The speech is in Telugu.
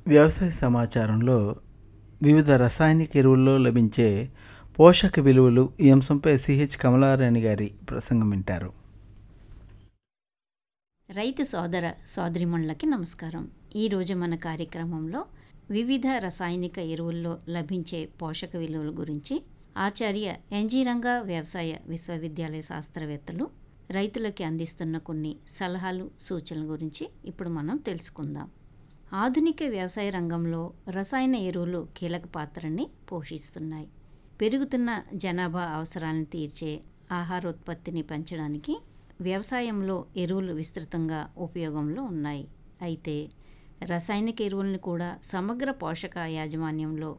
వ్యవసాయ సమాచారంలో వివిధ రసాయనిక ఎరువుల్లో లభించే పోషక విలువలు ఈ అంశంపై సిహెచ్ కమలారాణి గారి ప్రసంగం వింటారు రైతు సోదర సోదరిమణులకి నమస్కారం ఈరోజు మన కార్యక్రమంలో వివిధ రసాయనిక ఎరువుల్లో లభించే పోషక విలువల గురించి ఆచార్య ఎన్జీ రంగా వ్యవసాయ విశ్వవిద్యాలయ శాస్త్రవేత్తలు రైతులకి అందిస్తున్న కొన్ని సలహాలు సూచనల గురించి ఇప్పుడు మనం తెలుసుకుందాం ఆధునిక వ్యవసాయ రంగంలో రసాయన ఎరువులు కీలక పాత్రని పోషిస్తున్నాయి పెరుగుతున్న జనాభా అవసరాలను తీర్చే ఆహారోత్పత్తిని పెంచడానికి వ్యవసాయంలో ఎరువులు విస్తృతంగా ఉపయోగంలో ఉన్నాయి అయితే రసాయనిక ఎరువులను కూడా సమగ్ర పోషక యాజమాన్యంలో